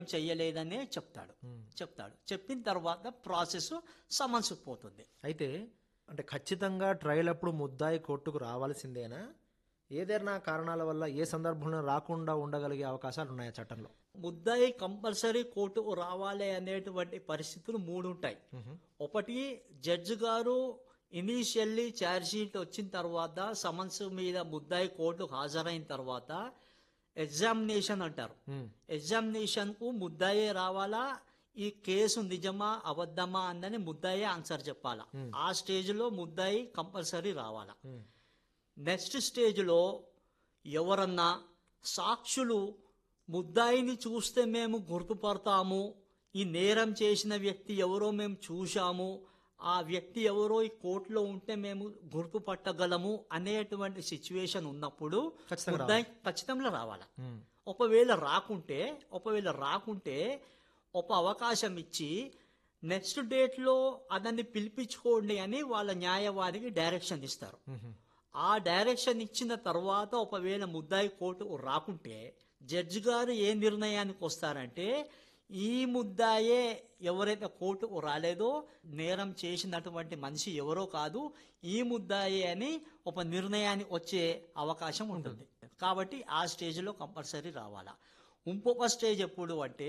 చెయ్యలేదనే చెప్తాడు చెప్తాడు చెప్పిన తర్వాత ప్రాసెస్ సమన్స్ పోతుంది అయితే అంటే ఖచ్చితంగా ట్రయల్ అప్పుడు ముద్దాయి కోర్టుకు రావాల్సిందేనా ఏదైనా కారణాల వల్ల ఏ సందర్భంలో రాకుండా ఉండగలిగే అవకాశాలు ఉన్నాయా చట్టంలో ముద్దాయి కంపల్సరీ కోర్టుకు రావాలి అనేటువంటి పరిస్థితులు మూడు ఉంటాయి ఒకటి జడ్జి గారు ఇనీషియల్లీ ఛార్జ్ షీట్ వచ్చిన తర్వాత సమన్స్ మీద ముద్దాయి కోర్టుకు హాజరైన తర్వాత ఎగ్జామినేషన్ అంటారు ఎగ్జామినేషన్ కు ముద్దాయే రావాలా ఈ కేసు నిజమా అబద్ధమా అందని ముద్దాయే ఆన్సర్ చెప్పాలా ఆ స్టేజ్ లో ముద్దాయి కంపల్సరీ రావాలా నెక్స్ట్ స్టేజ్లో ఎవరన్నా సాక్షులు ముద్దాయిని చూస్తే మేము గుర్తుపడతాము ఈ నేరం చేసిన వ్యక్తి ఎవరో మేము చూశాము ఆ వ్యక్తి ఎవరో ఈ కోర్టులో ఉంటే మేము గుర్తుపట్టగలము అనేటువంటి సిచ్యువేషన్ ఉన్నప్పుడు ఖచ్చితంగా ముద్దాయి ఖచ్చితంగా రావాలా ఒకవేళ రాకుంటే ఒకవేళ రాకుంటే ఒక అవకాశం ఇచ్చి నెక్స్ట్ డేట్లో అతన్ని పిలిపించుకోండి అని వాళ్ళ న్యాయవాదికి డైరెక్షన్ ఇస్తారు ఆ డైరెక్షన్ ఇచ్చిన తర్వాత ఒకవేళ ముద్దాయి కోర్టు రాకుంటే జడ్జి గారు ఏ నిర్ణయానికి వస్తారంటే ఈ ముద్దాయే ఎవరైతే కోర్టుకు రాలేదో నేరం చేసినటువంటి మనిషి ఎవరో కాదు ఈ ముద్దాయే అని ఒక నిర్ణయానికి వచ్చే అవకాశం ఉంటుంది కాబట్టి ఆ స్టేజ్లో కంపల్సరీ రావాలా ఇంకొక స్టేజ్ ఎప్పుడు అంటే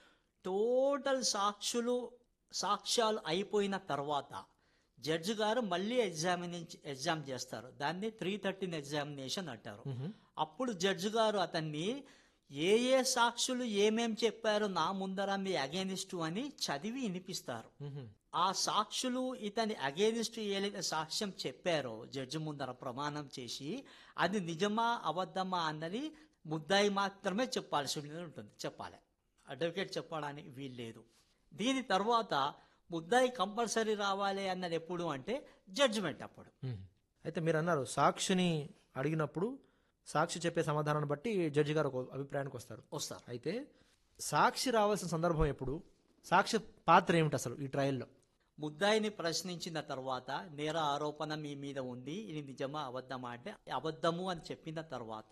టోటల్ సాక్షులు సాక్ష్యాలు అయిపోయిన తర్వాత జడ్జి గారు మళ్ళీ ఎగ్జామినేషన్ ఎగ్జామ్ చేస్తారు దాన్ని త్రీ థర్టీన్ ఎగ్జామినేషన్ అంటారు అప్పుడు జడ్జి గారు అతన్ని ఏ ఏ సాక్షులు ఏమేం చెప్పారో నా ముందర మీ అగేనిస్ట్ అని చదివి వినిపిస్తారు ఆ సాక్షులు ఇతని అగేనిస్ట్ ఏదైతే సాక్ష్యం చెప్పారో జడ్జి ముందర ప్రమాణం చేసి అది నిజమా అబద్ధమా అన్నది ముద్దాయి మాత్రమే చెప్పాల్సి ఉంటుంది చెప్పాలి అడ్వకేట్ చెప్పడానికి వీల్లేదు దీని తర్వాత ముద్దాయి కంపల్సరీ రావాలి అన్నది ఎప్పుడు అంటే జడ్జిమెంట్ అప్పుడు అయితే మీరు అన్నారు సాక్షిని అడిగినప్పుడు సాక్షి చెప్పే సమాధానాన్ని బట్టి జడ్జి గారు ఒక అభిప్రాయానికి వస్తారు వస్తారు అయితే సాక్షి రావాల్సిన సందర్భం ఎప్పుడు సాక్షి పాత్ర ఏమిటి అసలు ఈ ట్రయల్లో ముద్దాయిని ప్రశ్నించిన తర్వాత నేర ఆరోపణ మీ మీద ఉంది ఇది నిజమా అబద్ధమా అంటే అబద్ధము అని చెప్పిన తర్వాత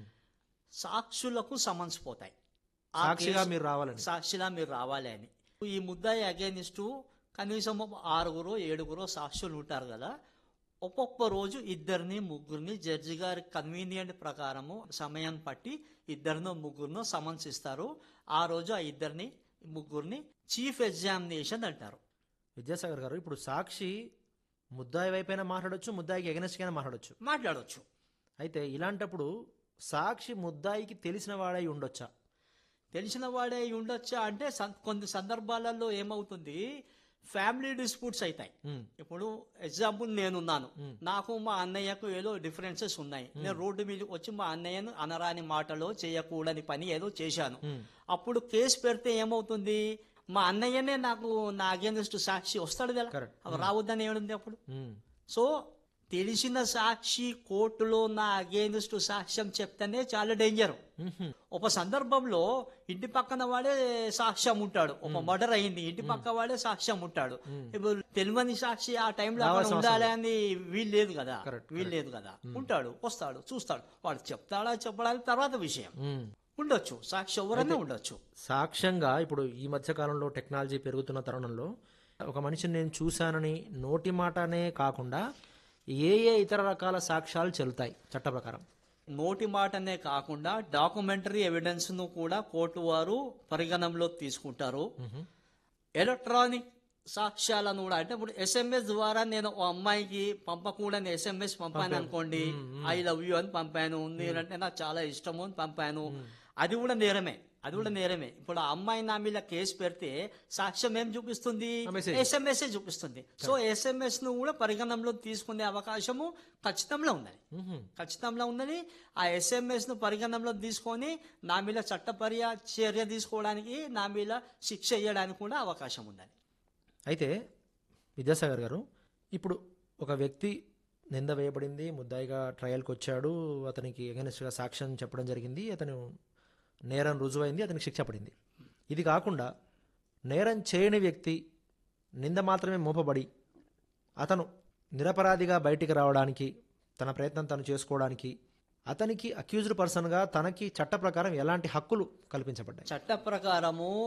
సాక్షులకు సమన్స్ పోతాయి ఆ సాక్షిగా కేసు- మీరు రావాలని సాక్షిలా మీరు రావాలి అని ఈ ముద్దాయి అగేనిస్ట్ కనీసం ఒక ఆరుగురు ఏడుగురు సాక్షులు ఉంటారు కదా ఒక్కొక్క రోజు ఇద్దరిని ముగ్గురిని జడ్జి గారి కన్వీనియంట్ ప్రకారము సమయం పట్టి ఇద్దరినో ముగ్గురినో సమన్స్ ఇస్తారు ఆ రోజు ఆ ఇద్దరిని ముగ్గురిని చీఫ్ ఎగ్జామినేషన్ అంటారు విద్యాసాగర్ గారు ఇప్పుడు సాక్షి ముద్దాయి వైపైనా మాట్లాడొచ్చు ముద్దాయికి ఎగనెస్ట్గా మాట్లాడొచ్చు మాట్లాడవచ్చు అయితే ఇలాంటప్పుడు సాక్షి ముద్దాయికి తెలిసిన వాడై ఉండొచ్చా తెలిసిన వాడే అయి ఉండొచ్చా అంటే సం- కొన్ని సందర్భాలలో ఏమవుతుంది ఫ్యామిలీ డిస్ప్యూట్స్ అవుతాయి ఉమ్, ఇప్పుడు ఎగ్జాంపుల్ నేనున్నాను నాకు మా అన్నయ్యకు ఏదో డిఫరెన్సెస్ ఉన్నాయి నేను రోడ్డు మీదకి వచ్చి మా అన్నయ్యను అనరాని మాటలో చేయకూడని పని ఏదో చేశాను అప్పుడు కేసు పెడితే ఏమవుతుంది మా అన్నయ్యనే నాకు నా అగేనిస్ట్ సాక్షి వస్తాడు కదా Correct. అవి రావద్దని ఏముంది అప్పుడు ఉమ్, సో తెలిసిన సాక్షి కోర్టులో నా అగేనిస్ట్ సాక్ష్యం చెప్తేనే చాలా డేంజర్ ఉహుం, ఒక సందర్భంలో ఇంటి పక్కన వాడే సాక్ష్యం ఉంటాడు ఒక మర్డర్ అయింది ఇంటి పక్క వాడే సాక్ష్యం ఉంటాడు ఇప్పుడు తెలియని సాక్షి ఆ టైంలో అక్కడ ఉండాలి అని వీలు లేదు కదా Correct, వీలు లేదు కదా ఉంటాడు వస్తాడు చూస్తాడు వాడు చెప్తాడా చెప్పడానికి తర్వాత విషయం ఉమ్. ఉండొచ్చు సాక్షి ఎవరైనా ఉండొచ్చు సాక్ష్యంగా ఇప్పుడు ఈ మధ్య కాలంలో టెక్నాలజీ పెరుగుతున్న తరుణంలో ఒక మనిషిని నేను చూశానని నోటి మాటనే కాకుండా ఏ ఏ ఇతర రకాల సాక్ష్యాలు చెల్లుతాయి చట్ట ప్రకారం నోటి మాటనే కాకుండా డాక్యుమెంటరీ ఎవిడెన్స్ ను కూడా కోర్టు వారు పరిగణనలో తీసుకుంటారు ఎలక్ట్రానిక్ సాక్ష్యాలను కూడా అంటే ఇప్పుడు ఎస్ఎంఎస్ ద్వారా నేను ఓ అమ్మాయికి పంపకూడని ఎస్ఎంఎస్ పంపాను అనుకోండి ఐ లవ్ యూ అని పంపాను నేనంటే నాకు చాలా ఇష్టము అని పంపాను అది కూడా నేరమే అది కూడా నేరమే ఇప్పుడు ఆ అమ్మాయి నా మీద కేసు పెడితే సాక్ష్యం ఏం చూపిస్తుంది message. ఎస్ఎంఎస్ చూపిస్తుంది సో ఎస్ఎంఎస్ ను కూడా పరిగణనలో తీసుకునే అవకాశము ఖచ్చితంగా ఉన్నది ఉహుం, ఖచ్చితంగా ఉందని ఆ ఎస్ఎంఎస్ ను పరిగణనలో తీసుకొని నా మీద చట్టపర్య చర్య తీసుకోవడానికి నా మీద శిక్ష వేయడానికి కూడా అవకాశం ఉందని అయితే విద్యాసాగర్ గారు ఇప్పుడు ఒక వ్యక్తి నింద వేయబడింది ముద్దాయిగా ట్రయల్కి వచ్చాడు అతనికి అగెనిస్ట్గా సాక్ష్యం చెప్పడం జరిగింది అతను నేరం రుజువైంది అతనికి శిక్ష పడింది ఇది కాకుండా నేరం చేయని వ్యక్తి నింద మాత్రమే మోపబడి అతను నిరపరాధిగా బయటికి రావడానికి తన ప్రయత్నం తను చేసుకోవడానికి అతనికి అక్యూజ్డ్ పర్సన్గా తనకి చట్ట ప్రకారం ఎలాంటి హక్కులు కల్పించబడ్డాయి చట్ట ప్రకారము